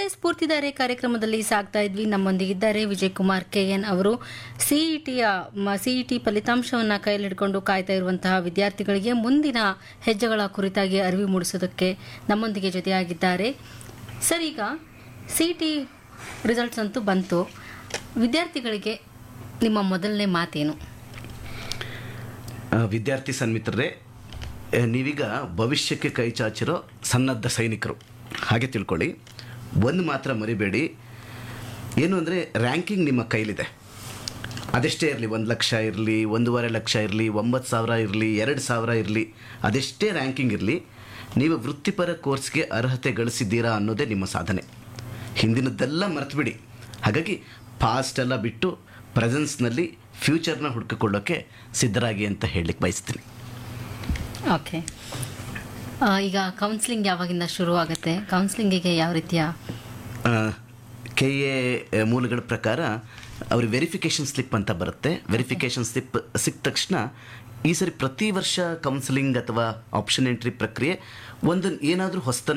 ಸ್ಫೂರ್ತಿದಾರೆ ಕಾರ್ಯಕ್ರಮದಲ್ಲಿ ಸಾಗ್ತಾ ಇದ್ವಿ ನಮ್ಮೊಂದಿಗಿದ್ದಾರೆ ವಿಜಯ್ ಕುಮಾರ್ ಕೆಎನ್ ಅವರು ಸಿಇಟಿಯ ಸಿಇಟಿ ಫಲಿತಾಂಶವನ್ನು ಕೈಯಲ್ಲಿಡ್ಕೊಂಡು ಕಾಯ್ತಾ ಇರುವಂತಹ ವಿದ್ಯಾರ್ಥಿಗಳಿಗೆ ಮುಂದಿನ ಹೆಜ್ಜೆಗಳ ಕುರಿತಾಗಿ ಅರಿವು ಮೂಡಿಸೋದಕ್ಕೆ ನಮ್ಮೊಂದಿಗೆ ಜೊತೆಯಾಗಿದ್ದಾರೆ ಸರ್ ಈಗ ಸಿಇಟಿ ರಿಸಲ್ಟ್ಸ್ ಅಂತೂ ಬಂತು ವಿದ್ಯಾರ್ಥಿಗಳಿಗೆ ನಿಮ್ಮ ಮೊದಲನೇ ಮಾತೇನು ಆ, ವಿದ್ಯಾರ್ಥಿ ಸನ್ಮಿತ್ರರೇ ಆ, ನೀವೀಗ ಭವಿಷ್ಯಕ್ಕೆ ಕೈ ಚಾಚಿರೋ ಸನ್ನದ್ಧ ಸೈನಿಕರು ಹಾಗೆ ತಿಳ್ಕೊಳ್ಳಿ ಒಂದು ಮಾತ್ರ ಮರಿಬೇಡಿ ಏನು ಅಂದರೆ ರ್ಯಾಂಕಿಂಗ್ ನಿಮ್ಮ ಕೈಲಿದೆ ಅದೆಷ್ಟೇ ಇರಲಿ ಒಂದು ಲಕ್ಷ ಇರಲಿ ಒಂದೂವರೆ ಲಕ್ಷ ಇರಲಿ ಒಂಬತ್ತು ಸಾವಿರ ಇರಲಿ ಎರಡು ಸಾವಿರ ಇರಲಿ ಅದೆಷ್ಟೇ ರ್ಯಾಂಕಿಂಗ್ ಇರಲಿ ನೀವು ವೃತ್ತಿಪರ ಕೋರ್ಸ್ಗೆ ಅರ್ಹತೆ ಗಳಿಸಿದ್ದೀರಾ ಅನ್ನೋದೇ ನಿಮ್ಮ ಸಾಧನೆ ಹಿಂದಿನದ್ದೆಲ್ಲ ಮರೆತುಬಿಡಿ ಹಾಗಾಗಿ ಪಾಸ್ಟ್ ಎಲ್ಲ ಬಿಟ್ಟು ಪ್ರೆಸೆನ್ಸ್ನಲ್ಲಿ ಫ್ಯೂಚರ್ನ ಹುಡುಕಿಕೊಳ್ಳೋಕ್ಕೆ ಸಿದ್ಧರಾಗಿ ಅಂತ ಹೇಳಲಿಕ್ಕೆ ಬಯಸ್ತೀನಿ ಓಕೆ ಈಗ ಕೌನ್ಸಿಲಿಂಗ್ ಯಾವಾಗಿಂದ ಶುರು ಆಗುತ್ತೆ ಕೌನ್ಸಿಲಿಂಗಿಗೆ ಯಾವ ರೀತಿಯ ಕೆ ಎ ಮೂಲಗಳ ಪ್ರಕಾರ ಅವ್ರಿಗೆ ವೆರಿಫಿಕೇಷನ್ ಸ್ಲಿಪ್ ಅಂತ ಬರುತ್ತೆ ವೆರಿಫಿಕೇಷನ್ ಸ್ಲಿಪ್ ಸಿಕ್ಕ ತಕ್ಷಣ ಈ ಸರಿ ಪ್ರತಿ ವರ್ಷ ಕೌನ್ಸಿಲಿಂಗ್ ಅಥವಾ ಆಪ್ಷನ್ ಎಂಟ್ರಿ ಪ್ರಕ್ರಿಯೆ ಒಂದು ಏನಾದರೂ ಹೊಸತನ್ನು